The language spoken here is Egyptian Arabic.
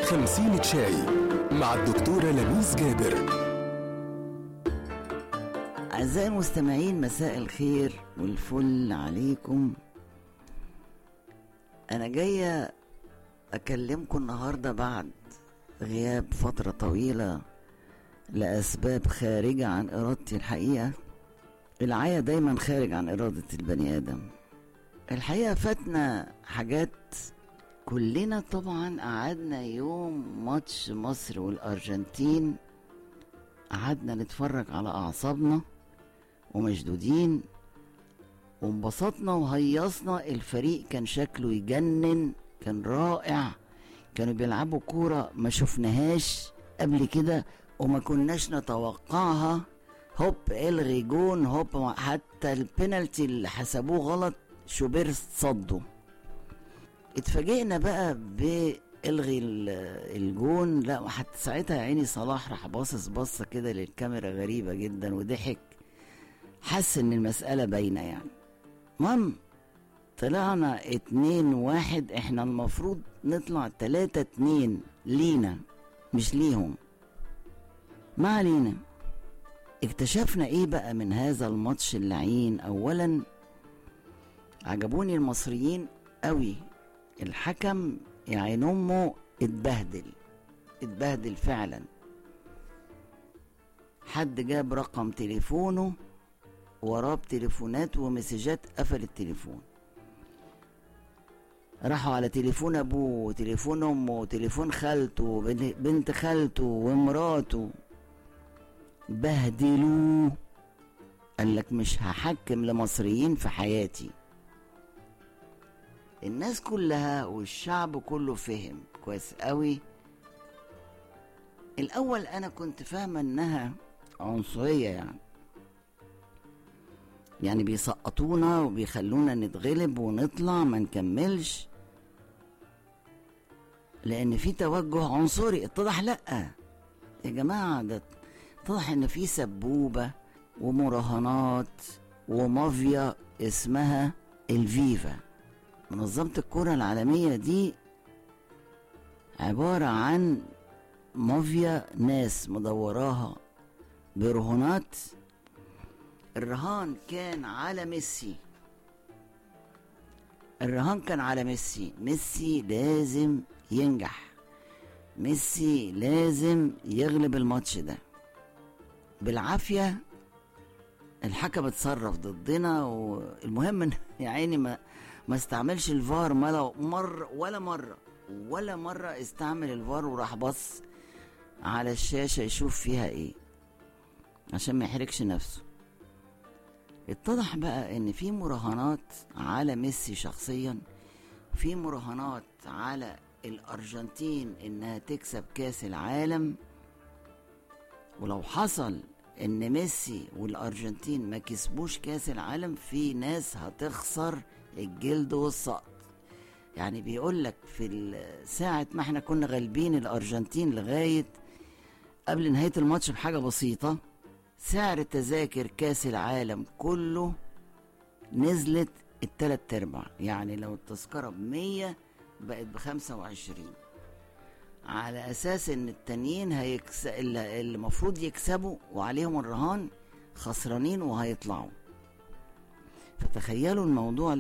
خمسين شاي مع الدكتورة لميس جابر أعزائي المستمعين مساء الخير والفل عليكم أنا جاية أكلمكم النهاردة بعد غياب فترة طويلة لأسباب خارجة عن إرادتي الحقيقة العيا دايما خارج عن إرادة البني آدم الحقيقة فاتنا حاجات كلنا طبعا قعدنا يوم ماتش مصر والأرجنتين قعدنا نتفرج على أعصابنا ومشدودين وانبسطنا وهيصنا الفريق كان شكله يجنن كان رائع كانوا بيلعبوا كورة ما شفناهاش قبل كده وما كناش نتوقعها هوب الغي جون هوب حتى البينالتي اللي حسبوه غلط شوبير صده اتفاجئنا بقى بالغي الجون لا حتى ساعتها يا عيني صلاح راح باصص بصه كده للكاميرا غريبه جدا وضحك حس ان المساله باينه يعني المهم طلعنا اتنين واحد احنا المفروض نطلع تلاتة اتنين لينا مش ليهم ما علينا اكتشفنا ايه بقى من هذا الماتش اللعين اولا عجبوني المصريين قوي الحكم يا عين امه اتبهدل اتبهدل فعلا حد جاب رقم تليفونه وراه بتليفونات ومسجات قفل التليفون راحوا على تليفون ابوه وتليفون امه وتليفون خالته وبنت خالته ومراته بهدلوه قال لك مش هحكم لمصريين في حياتي الناس كلها والشعب كله فهم كويس قوي الاول انا كنت فاهمه انها عنصريه يعني يعني بيسقطونا وبيخلونا نتغلب ونطلع ما نكملش لان في توجه عنصري اتضح لا يا جماعه ده اتضح ان في سبوبه ومراهنات ومافيا اسمها الفيفا منظمة الكرة العالمية دي عبارة عن مافيا ناس مدوراها برهونات الرهان كان على ميسي الرهان كان على ميسي ميسي لازم ينجح ميسي لازم يغلب الماتش ده بالعافية الحكم اتصرف ضدنا والمهم ان يا عيني ما ما استعملش الفار ولا مر ولا مرة ولا مرة استعمل الفار وراح بص على الشاشة يشوف فيها ايه عشان ما يحرجش نفسه اتضح بقى ان في مراهنات على ميسي شخصيا في مراهنات على الارجنتين انها تكسب كاس العالم ولو حصل ان ميسي والارجنتين ما كسبوش كاس العالم في ناس هتخسر الجلد والسقط يعني بيقول لك في ساعة ما احنا كنا غالبين الارجنتين لغاية قبل نهاية الماتش بحاجة بسيطة سعر تذاكر كاس العالم كله نزلت التلات ارباع يعني لو التذكرة بمية بقت بخمسة وعشرين على اساس ان التانيين هيكس... اللي المفروض يكسبوا وعليهم الرهان خسرانين وهيطلعوا فتخيلوا الموضوع